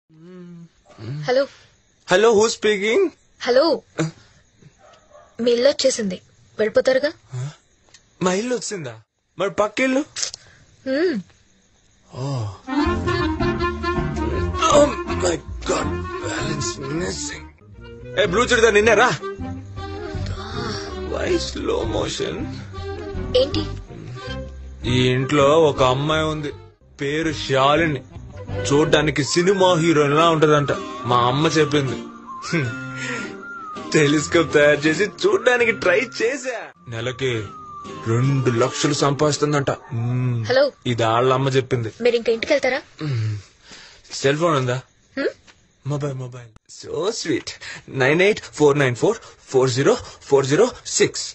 Hello hello who speaking hello మీ ఇల్లు వచ్చేసింది వెళ్ళిపోతారుగా మా ఇల్లు వచ్చిందా మరి పక్కిల్లు మ్మ్. మై గాడ్ బ్యాలెన్స్ మిస్సింగ్ ఏ బ్లూ చుడిదా నిన్నేరా వై స్లో మోషన్ ఏంటి ఈ ఇంట్లో ఒక అమ్మాయి ఉంది పేరు శాలిని చూడ్డానికి సినిమా హీరోయిన్ లా ఉంటదంట మా అమ్మ చెప్పింది టెలిస్కోప్ తయారు చేసి చూడ్డానికి ట్రై చేశా నెలకి రెండు లక్షలు సంపాదిస్తుందంట మ్మ్. హలో ఇది వాళ్ళ అమ్మ చెప్పింది మీరు ఇంక ఇంటికి వెళ్తారా సెల్ ఫోన్ ఉందా హ్మ్? Mobile mobile so sweet nine eight four nine four four zero four zero six